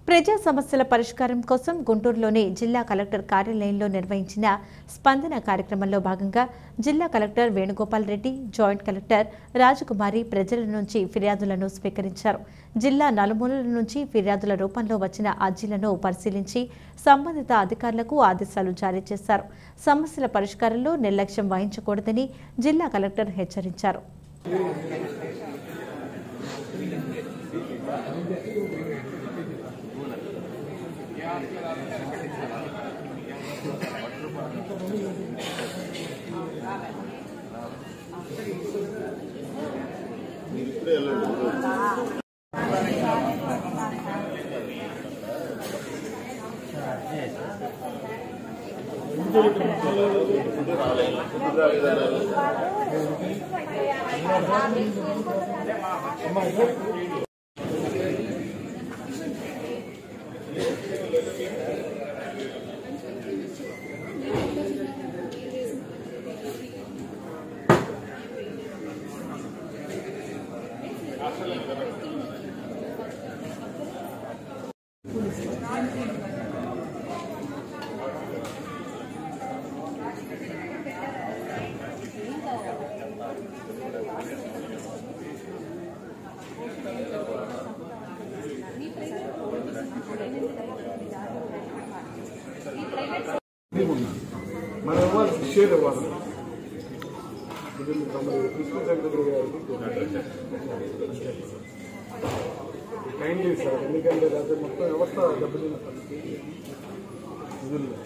ప్రజా సమస్యల పరిష్కారం కోసం గుంటూరులోని జిల్లా కలెక్టర్ కార్యాలయంలో నిర్వహించిన స్పందన కార్యక్రమంలో భాగంగా జిల్లా collector Venugopal Reddy joint collector Rajakumari ప్రజల నుంచి ఫిర్యాదులను స్వీకరించారు జిల్లా నలుమూలల నుంచి ఫిర్యాదుల రూపంలో వచ్చిన అర్జీలను పరిశీలించి సంబంధిత అధికారులకు ఆదేశాలు జారీ చేశారు సమస్యల పరిష్కారంలో నిర్లక్ష్యం వహించకూడదని జిల్లా కలెక్టర్ హెచ్చరించారు మనం ఇవ్వాలి షేర్ ఇవ్వాలి ఇది తమరి కృష్ణ చంద్ర గారికి కైండ్లీ సార్ ఎందుకంటే లేకపోతే మొత్తం వ్యవస్థ దెబ్బతిన్న పరిస్థితి నిధుల్లో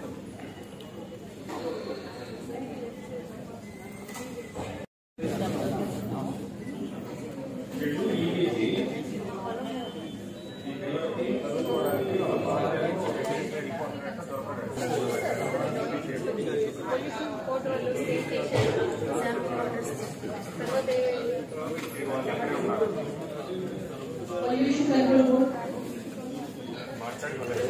పొల్యూషన్ కంట్రోల్ బోర్డ్